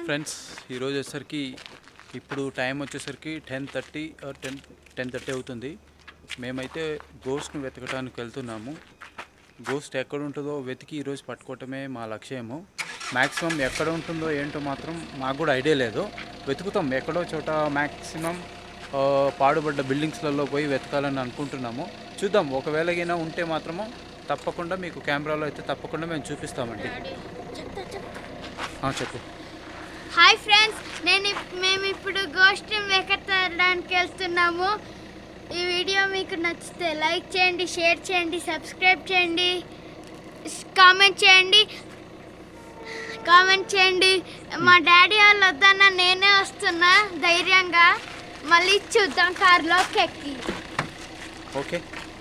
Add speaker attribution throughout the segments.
Speaker 1: Friends ఈరోజు వచ్చేసరికి ఇప్పుడు టైం వచ్చేసరికి ten thirty ten ten thirty అవుతుంది మేమైతే గోస్ట్ను వెతకడానికి వెళ్తున్నాము గోస్ట్ ఎక్కడ ఉంటుందో వెతికి ఈరోజు పట్టుకోవటమే మా లక్ష్యము మ్యాక్సిమం ఎక్కడ ఉంటుందో ఏంటో మాత్రం మాకు కూడా ఐడియా లేదు వెతుకుతాం ఎక్కడో చోట మ్యాక్సిమం పాడుబడ్డ బిల్డింగ్స్లలో పోయి వెతకాలని అనుకుంటున్నాము చూద్దాం ఒకవేళ అయినా ఉంటే మాత్రము తప్పకుండా మీకు కెమెరాలో అయితే తప్పకుండా మేము చూపిస్తామండి
Speaker 2: చెప్తా చెప్తా
Speaker 1: ఆ, చెప్పు
Speaker 2: హాయ్ ఫ్రెండ్స్ నేను ఇప్- మేము ఇప్పుడు గోష్ఠి వెకట్టడానికి వెళ్తున్నాము ఈ వీడియో మీకు నచ్చితే లైక్ చేయండి షేర్ చేయండి సబ్స్క్రైబ్ చేయండి స్- కామెంట్ చేయండి కామెంట్ చేయండి మా డాడీ వాళ్ళు వద్దన్న నేనే వస్తున్నా ధైర్యంగా మళ్ళీ చూద్దాం కార్లోకి ఎక్కి
Speaker 1: ఓకే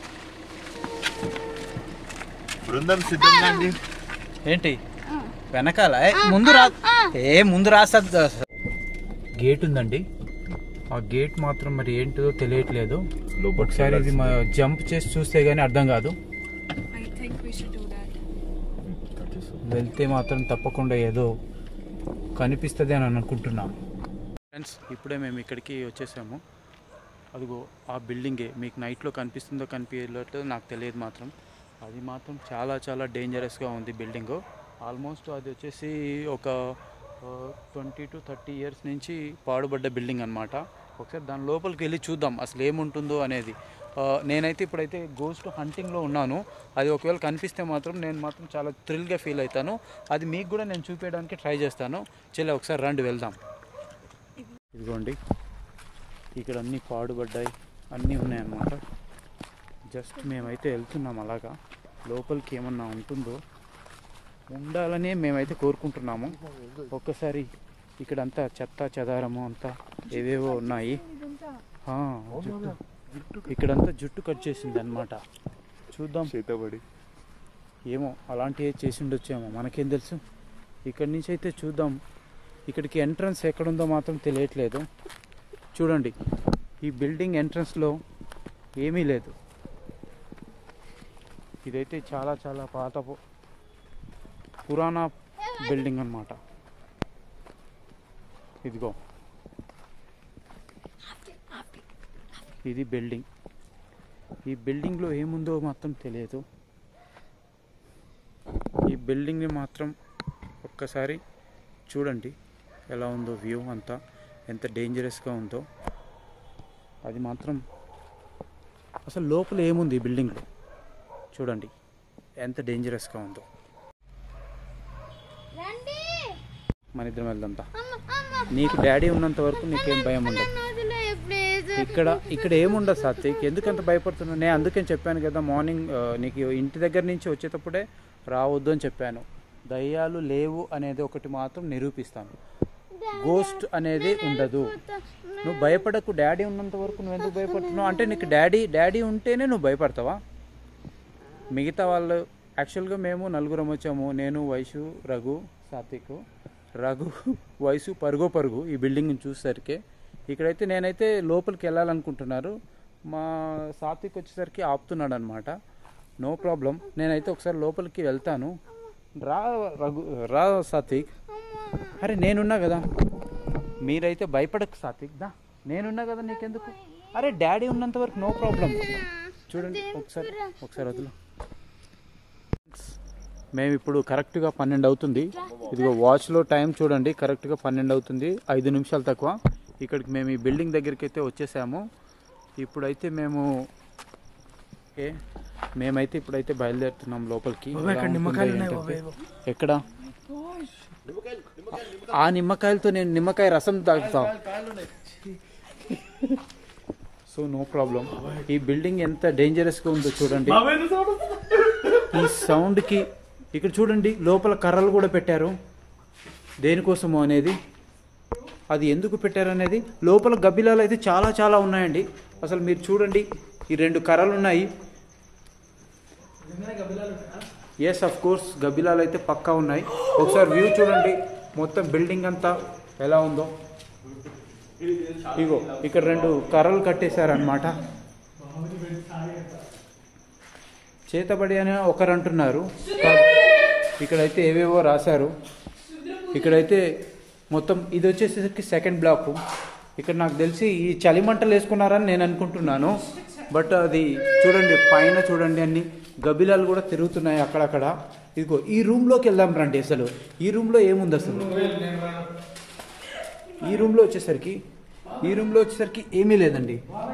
Speaker 3: బృందం సిద్ధంగా అండి
Speaker 1: ఏంటి వెనకాల ఏ, ముందు రా ఏ ముందు రాసద్దు గేట్ ఉందండి ఆ గేట్ మాత్రం మరి ఏంటిదో తెలియట్లేదు ఒకసారి ఇది మా జంప్ చేసి చూస్తే గానీ అర్థం కాదు
Speaker 4: I think we should do that.
Speaker 1: వెళ్తే మాత్రం తప్పకుండా ఏదో కనిపిస్తుంది అని అనుకుంటున్నా ఫ్రెండ్స్ ఇప్పుడే మేము ఇక్కడికి వచ్చేసాము అదిగో ఆ బిల్డింగే మీకు నైట్లో కనిపిస్తుందో కనిపించట్లేదో నాకు తెలియదు మాత్రం అది మాత్రం చాలా చాలా డేంజరస్గా ఉంది బిల్డింగు ఆల్మోస్ట్ అది వచ్చేసి ఒక ట్వంటీ టు థర్టీ ఇయర్స్ నుంచి పాడుబడ్డ బిల్డింగ్ అనమాట ఒకసారి దాని లోపలికి వెళ్ళి చూద్దాం అసలు ఏముంటుందో అనేది ఆ, నేనైతే ఇప్పుడైతే గోస్ట్ హంటింగ్లో ఉన్నాను అది ఒకవేళ కనిపిస్తే మాత్రం నేను మాత్రం చాలా థ్రిల్గా ఫీల్ అవుతాను అది మీకు కూడా నేను చూపించడానికి ట్రై చేస్తాను చెల్లె ఒకసారి రండి వెళ్దాం ఇదిగోండి ఇక్కడ అన్నీ పాడుబడ్డాయి అన్నీ ఉన్నాయన్నమాట జస్ట్ మేమైతే వెళ్తున్నాం అలాగా లోపలికి ఏమన్నా ఉంటుందో ఉండాలనే మేమైతే కోరుకుంటున్నాము ఒక్కసారి ఇక్కడంతా చెత్త చెదారము అంతా ఏవేవో ఉన్నాయి ఆ, జుట్టు ఇక్కడంతా జుట్టు కట్ చేసింది అనమాట చూద్దాం
Speaker 3: చేతబడి
Speaker 1: ఏమో అలాంటివి చేసి ఉండొచ్చేమో మనకేం తెలుసు ఇక్కడి నుంచి అయితే చూద్దాం ఇక్కడికి ఎంట్రన్స్ ఎక్కడుందో మాత్రం తెలియట్లేదు చూడండి ఈ బిల్డింగ్ ఎంట్రన్స్లో ఏమీ లేదు ఇదైతే చాలా చాలా పాత పు- పురాణా బిల్డింగ్ అన్నమాట ఇదిగో ఇది బిల్డింగ్ ఈ బిల్డింగ్లో ఏముందో మాత్రం తెలియదు ఈ బిల్డింగ్ని మాత్రం ఒక్కసారి చూడండి ఎలా ఉందో వ్యూ అంతా ఎంత డేంజరస్గా ఉందో అది మాత్రం అసలు లోపల ఏముంది ఈ బిల్డింగ్లో చూడండి ఎంత డేంజరస్గా ఉందో
Speaker 2: రండి
Speaker 1: మన ఇద్దరం వెళ్దాం దా.
Speaker 2: అమ్మ అమ్మ
Speaker 1: నీకు డాడీ ఉన్నంత వరకు నీకేం భయం ఉండదు
Speaker 2: నన్ను వదిలే ప్లీజ్
Speaker 1: ఇక్కడ ఇక్కడ ఏముండదు సాత్విక్ ఎందుకంత భయపడుతున్నావు నేను అందుకని చెప్పాను కదా మార్నింగ్ ఆ, నీకు ఇంటి దగ్గర నుంచి వచ్చేటప్పుడే రావద్దు అని చెప్పాను దయ్యాలు లేవు అనేది ఒకటి మాత్రం నిరూపిస్తాను గోస్ట్ అనేది ఉండదు నువ్వు భయపడకు డాడీ ఉన్నంత వరకు నువ్వు ఎందుకు భయపడుతున్నావు అంటే నీకు డాడీ డాడీ ఉంటేనే నువ్వు భయపడతావా మిగతా వాళ్ళు యాక్చువల్గా మేము నలుగురం వచ్చాము నేను వైషు రఘు సాత్విక్ రఘు వయసు పరుగో పరుగు ఈ బిల్డింగ్ చూసేసరికి ఇక్కడైతే నేనైతే లోపలికి వెళ్ళాలనుకుంటున్నారు మా సాత్విక్ వచ్చేసరికి ఆపుతున్నాడు అనమాట నో ప్రాబ్లం నేనైతే ఒకసారి లోపలికి వెళ్తాను రా రఘు రా సాత్విక్ అరే నేనున్నా కదా మీరైతే భయపడకు సాత్విక్ దా నేనున్నా కదా నీకెందుకు అరే డాడీ ఉన్నంత వరకు నో ప్రాబ్లం చూడండి ఒకసారి ఒకసారి వదులు మేము ఇప్పుడు కరెక్ట్గా పన్నెండు అవుతుంది ఇదిగో వాచ్లో టైం చూడండి కరెక్ట్గా పన్నెండు అవుతుంది ఐదు నిమిషాలు తక్కువ ఇక్కడికి మేము ఈ బిల్డింగ్ దగ్గరికి అయితే వచ్చేసాము ఇప్పుడైతే మేము ఓకే మేమైతే ఇప్పుడైతే బయలుదేరుతున్నాం లోపలికి ఎలా ఉంటుందో ఏంటంటే. ఎక్కడ ఆ నిమ్మకాయలతో నేను నిమ్మకాయ రసం తాగుతా సో నో ప్రాబ్లం ఈ బిల్డింగ్ ఎంత డేంజరస్గా ఉందో చూడండి ఈ సౌండ్కి ఇక్కడ చూడండి లోపల కర్రలు కూడా పెట్టారు దేనికోసమో అనేది అది ఎందుకు పెట్టారు అనేది లోపల గబ్బిలాలు అయితే చాలా చాలా ఉన్నాయండి అసలు మీరు చూడండి ఈ రెండు కర్రలు ఉన్నాయి ఎస్ అఫ్ కోర్స్ గబ్బిలాలు అయితే పక్కా ఉన్నాయి ఒకసారి వ్యూ చూడండి మొత్తం బిల్డింగ్ అంతా ఎలా ఉందో ఇగో ఇక్కడ రెండు కర్రలు కట్టేశారనమాట చేతబడి అని ఒకరు అంటున్నారు కా- ఇక్కడైతే ఏవేవో రాశారు ఇక్కడైతే మొత్తం ఇది వచ్చేసరికి సెకండ్ బ్లాక్ ఇక్కడ నాకు తెలిసి ఈ చలిమంటలు వేసుకున్నారని నేను అనుకుంటున్నాను బట్ అది చూడండి పైన చూడండి అన్ని గబిలాలు కూడా తిరుగుతున్నాయి అక్కడక్కడ ఇదిగో ఈ రూమ్లోకి వెళ్దాం రండి అసలు ఈ రూమ్లో ఏముంది అసలు ఈ రూమ్లో వచ్చేసరికి ఈ రూమ్లో వచ్చేసరికి ఏమీ లేదండి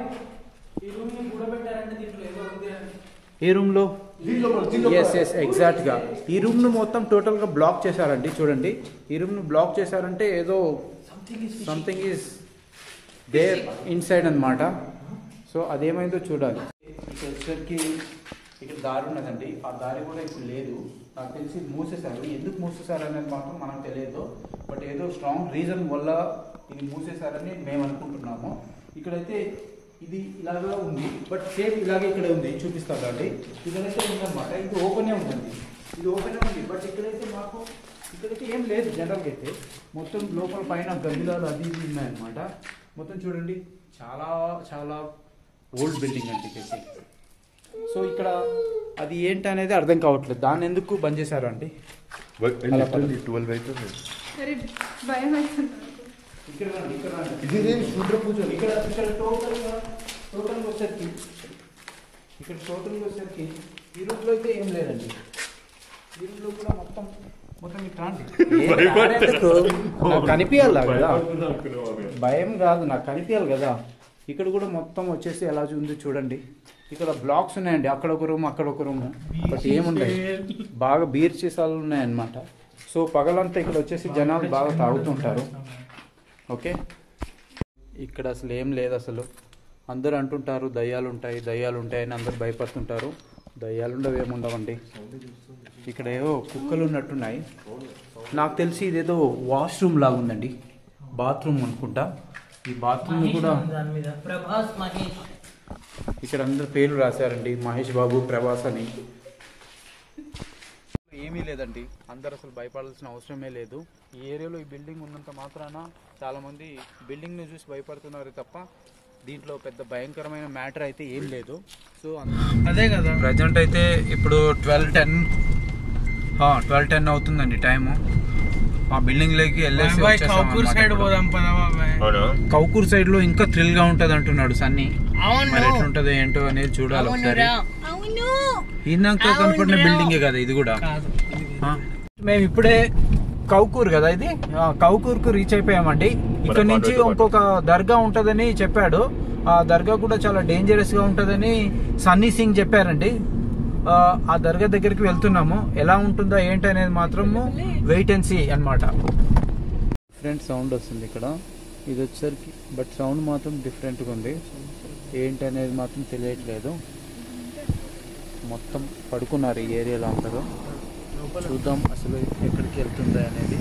Speaker 1: ఏ రూమ్లో ఎస్ ఎస్ ఎగ్జాక్ట్గా ఈ రూమ్ను మొత్తం టోటల్గా బ్లాక్ చేశారండి చూడండి ఈ రూమ్ను బ్లాక్ చేశారంటే ఏదో సంథింగ్ ఈజ్ దేర్ ఇన్సైడ్ అన్నమాట సో అదేమైందో చూడాలి ఇక్కడ వచ్చేసరికి ఇక్కడ దారి ఉన్నదండి ఆ దారి కూడా ఇప్పుడు లేదు నాకు తెలిసి మూసేశారు ఎందుకు మూసేశారు అనేది మాత్రం మనకు తెలియదు బట్ ఏదో స్ట్రాంగ్ రీజన్ వల్ల ఇది మూసేశారని మేము అనుకుంటున్నాము ఇక్కడైతే ఇది ఇలాగా ఉంది బట్ సేమ్ ఇలాగే ఇక్కడ ఉంది చూపిస్తాను అండి ఇక్కడైతే ఉందన్నమాట ఇది ఓపెనే ఉంటుంది ఇది ఓపెనే ఉంది బట్ ఇక్కడైతే మాకు ఇక్కడైతే ఏం లేదు జనరల్గా అయితే మొత్తం లోపల పైన గదిలాలు అది ఇది ఉన్నాయన్నమాట మొత్తం చూడండి చాలా చాలా ఓల్డ్ బిల్డింగ్ అండి ఇదైతే సో ఇక్కడ అది ఏంటి అనేది అర్థం కావట్లేదు దాన్ని ఎందుకు బంద్ చేశారు అండి అలా పర్లేదు.
Speaker 3: ట్వెల్వ్ అవుతుంది
Speaker 4: అరే భయం అవుతుంది
Speaker 1: ఇక్కడ రండి, ఇక్కడ రండి.
Speaker 3: ఇది నేను శుద్ర పూజ
Speaker 1: ఇక్కడ ఇక్కడ టోటల్ టోటల్ వచ్చేసరికి ఇక్కడ టోటల్ వచ్చేసరికి ఈ రూమ్ లో అయితే ఏం లేదండి ఈ రూమ్ లో కూడా మొత్తం మొత్తం ఇట్లా రండి. ఏ నాకెందుకు? నాకు కనిపించాలి కదా భయం కాదు నాకు కనిపించాలి కదా ఇక్కడ కూడా మొత్తం వచ్చేసి ఎలా ఉంది చూడండి ఇక్కడ బ్లాక్స్ ఉన్నాయండి అక్కడ ఒక రూమ్ అక్కడ ఒక రూమ్ బట్ ఏముంటాయి బాగా బీర్ సీసాలు ఉన్నాయన్నమాట సో పగలంతా ఇక్కడ వచ్చేసి జనాలు బాగా తాగుతుంటారు ఓకే ఇక్కడ అసలు ఏం లేదు అసలు అందరూ అంటుంటారు దయ్యాలు ఉంటాయి దయ్యాలు ఉంటాయని అందరూ భయపడుతుంటారు దయ్యాలు ఉండవు ఏముండవండి ఇక్కడ ఏవో కుక్కలు ఉన్నట్టున్నాయి నాకు తెలిసి ఇదేదో వాష్రూమ్ లాగా ఉందండి బాత్రూమ్ అనుకుంటా ఈ బాత్రూమ్ కూడా
Speaker 5: దాని మీద ప్రభాస్ మహేష్
Speaker 1: ఇక్కడ అందరు పేర్లు రాశారండి మహేష్ బాబు ప్రభాస్ అని ఏమీ లేదండి అందరు అసలు భయపడాల్సిన అవసరమే లేదు ఈ ఏరియాలో ఈ బిల్డింగ్ ఉన్నంత మాత్రాన చాలా మంది బిల్డింగ్ ని చూసి భయపడుతున్నారు తప్ప దీంట్లో పెద్ద భయంకరమైన మ్యాటర్ అయితే ఏం లేదు సో
Speaker 5: అదే కదా
Speaker 1: ప్రజెంట్ అయితే ఇప్పుడు ట్వెల్వ్ టెన్ ట్వెల్వ్ టెన్ అవుతుందండి టైము ఆ బిల్డింగ్ లోకి వెళ్ళేసి
Speaker 5: బాయ్
Speaker 1: వచ్చేసాం
Speaker 5: కౌకూర్
Speaker 1: అన్నమాట
Speaker 5: సైడ్
Speaker 1: ఇప్పుడు.
Speaker 5: పోదాం పదా బాబాయ్
Speaker 3: అవునా
Speaker 1: కౌకూర్ సైడ్ లో ఇంకా థ్రిల్ గా ఉంటది అంటున్నాడు సన్నీ
Speaker 5: అవును
Speaker 1: మరి ఎట్లుంటదో ఏంటో అనేది చూడాలి ఒకసారి
Speaker 2: అవును
Speaker 1: ఇందాక కనపడిన బిల్డింగే కదా ఇది కూడా
Speaker 5: కాదు
Speaker 1: ఆ. మేము ఇప్పుడే కౌకూర్ కదా ఇది ఆ, కౌకూర్కు రీచ్ అయిపోయామండి ఇక్కడ నుంచి
Speaker 3: పాండవతో పాటు.
Speaker 1: ఇంకొక దర్గా ఉంటదని చెప్పాడు ఆ దర్గా కూడా చాలా డేంజరస్ గా ఉంటదని సన్నీ సింగ్ చెప్పారండి ఆ, ఆ దర్గా దగ్గరికి వెళ్తున్నాము ఎలా ఉంటుందో ఏంటి అనేది మాత్రము వెయిట్ అండ్ సీ అన్నమాట ఫ్రెండ్ సౌండ్ వస్తుంది ఇక్కడ ఇది వచ్చేసరికి బట్ సౌండ్ మాత్రం డిఫరెంట్గా ఉంది ఏంటి అనేది మాత్రం తెలియట్లేదు మొత్తం పడుకున్నారు ఈ ఏరియాలో అందరూ చూద్దాం అసలు ఎక్కడికి వెళ్తుంది అనేది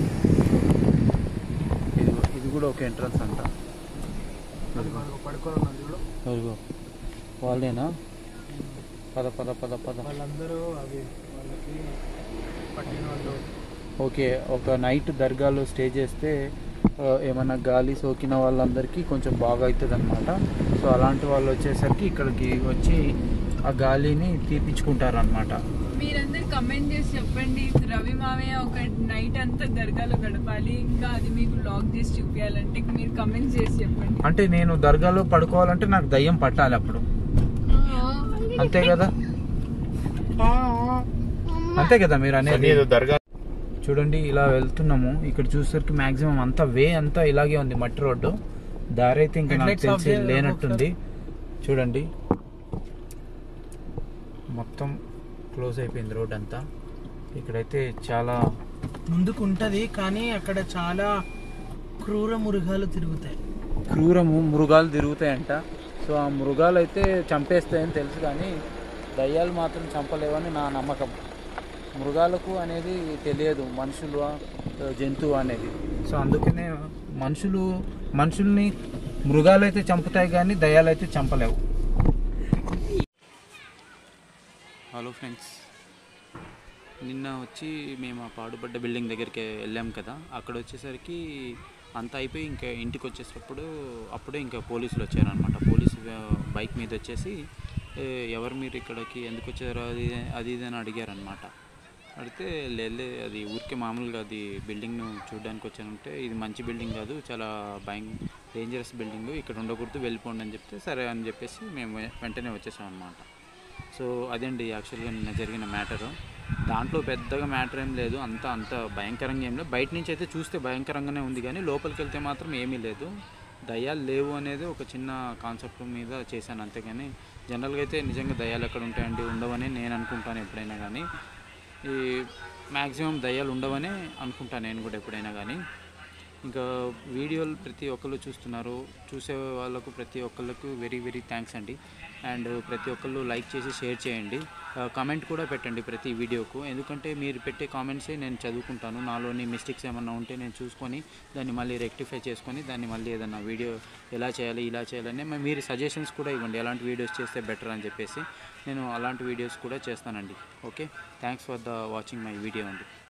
Speaker 1: ఇది ఇది కూడా ఒక ఎంట్రన్స్ అంట ఇదిగో. ఇదిగో. వాళ్ళేనా పద పద పద పద
Speaker 5: వాళ్ళందరూ అవి వాళ్ళకి పట్టిన వాళ్ళు
Speaker 1: ఓకే ఒక నైట్ దర్గాలో స్టే చేస్తే ఆ, ఏమన్నా గాలి సోకిన వాళ్ళందరికీ కొంచెం బాగా అవుతుంది అనమాట సో అలాంటి వాళ్ళు వచ్చేసరికి ఇక్కడికి వచ్చి ఆ గాలిని తీపించుకుంటారు అనమాట
Speaker 4: మీరందరు కమెంట్ చేసి చెప్పండి రవి మామయ్య ఒక నైట్ అంతా దర్గాలో గడపాలి ఇంకా అది మీకు లాక్ చేసి చూపించాలంటే మీరు కమెంట్ చేసి చెప్పండి
Speaker 1: అంటే నేను దర్గాలో పడుకోవాలంటే నాకు దయ్యం పట్టాలి అప్పుడు అంతే కదా అంతే కదా మీరు
Speaker 3: సన్నీ
Speaker 1: అనేది
Speaker 3: ఏదో దర్గా
Speaker 1: చూడండి ఇలా వెళ్తున్నాము ఇక్కడ చూసేసరికి మాక్సిమం అంతా వే అంతా ఇలాగే ఉంది మట్టి రోడ్డు దారి అయితే ఇంకా నాకు
Speaker 5: Headlights off
Speaker 1: తెలిసి
Speaker 5: చేయాలి
Speaker 1: లేనట్టుంది చూడండి మొత్తం క్లోజ్ అయిపోయింది రోడ్ అంతా ఇక్కడైతే చాలా
Speaker 5: ముందుకు ఉంటది కానీ అక్కడ చాలా క్రూర మృగాలు తిరుగుతాయి
Speaker 1: క్రూరము మృగాలు తిరుగుతాయంట సో ఆ మృగాలు అయితే చంపేస్తాయని తెలుసు కానీ దయ్యాలు మాత్రం చంపలేవని నా నమ్మకం మృగాలకు అనేది తెలియదు మనుషులు ఆ, జంతువు అనేది సో అందుకనే మనుషులు మనుషుల్ని మృగాలు అయితే చంపుతాయి కానీ దయ్యాలు అయితే చంపలేవు హలో ఫ్రెండ్స్ నిన్న వచ్చి మేము ఆ పాడుపడ్డ బిల్డింగ్ దగ్గరికి వెళ్ళాం కదా అక్కడ వచ్చేసరికి అంతా అయిపోయి ఇంకా ఇంటికి వచ్చేటప్పుడు అప్పుడే ఇంకా పోలీసులు వచ్చారనమాట పోలీసు బైక్ మీద వచ్చేసి "ఏ, ఎవరు మీరు ఇక్కడికి ఎందుకు వచ్చారో అది అది ఇది అని అడిగారనమాట అడిగితే లేలే అది ఊరికే మామూలుగా అది బిల్డింగ్ను చూడడానికి వచ్చానంటే ఇది మంచి బిల్డింగ్ కాదు చాలా భయం డేంజరస్ బిల్డింగ్ ఇక్కడ ఉండకూడదు వెళ్ళిపోండి అని చెప్తే సరే అని చెప్పేసి మేము వెంటనే వచ్చేసాం అనమాట సో అదండి యాక్చువల్గా నిన్న జరిగిన మ్యాటరు దాంట్లో పెద్దగా మ్యాటర్ ఏం లేదు అంత అంత భయంకరంగా ఏం లేదు బయట నుంచి అయితే చూస్తే భయంకరంగానే ఉంది కానీ లోపలికి వెళ్తే మాత్రం ఏమీ లేదు దయ్యాలు లేవు అనేది ఒక చిన్న కాన్సెప్ట్ మీద చేశాను అంతేగాని జనరల్గా అయితే నిజంగా దయ్యాలు ఎక్కడ ఉంటాయండి ఉండవని నేను అనుకుంటాను ఎప్పుడైనా కానీ ఈ మ్యాక్సిమం దయ్యాలు ఉండవని అనుకుంటాను నేను కూడా ఎప్పుడైనా కానీ ఇంకా వీడియోలు ప్రతి ఒక్కళ్ళు చూస్తున్నారు చూసే వాళ్ళకు ప్రతి ఒక్కళ్ళకు వెరీ వెరీ థ్యాంక్స్ అండి అండ్ ప్రతి ఒక్కళ్ళు లైక్ చేసి షేర్ చేయండి కామెంట్ కూడా పెట్టండి ప్రతి వీడియోకు ఎందుకంటే మీరు పెట్టే కామెంట్సే నేను చదువుకుంటాను నాలోని మిస్టేక్స్ ఏమన్నా ఉంటే నేను చూసుకొని దాన్ని మళ్ళీ రెక్టిఫై చేసుకొని దాన్ని మళ్ళీ ఏదన్నా వీడియో ఎలా చేయాలి ఇలా చేయాలని మ- మీరు సజెషన్స్ కూడా ఇవ్వండి ఎలాంటి వీడియోస్ చేస్తే బెటర్ అని చెప్పేసి నేను అలాంటి వీడియోస్ కూడా చేస్తానండి okay thanks for the watching my video అండి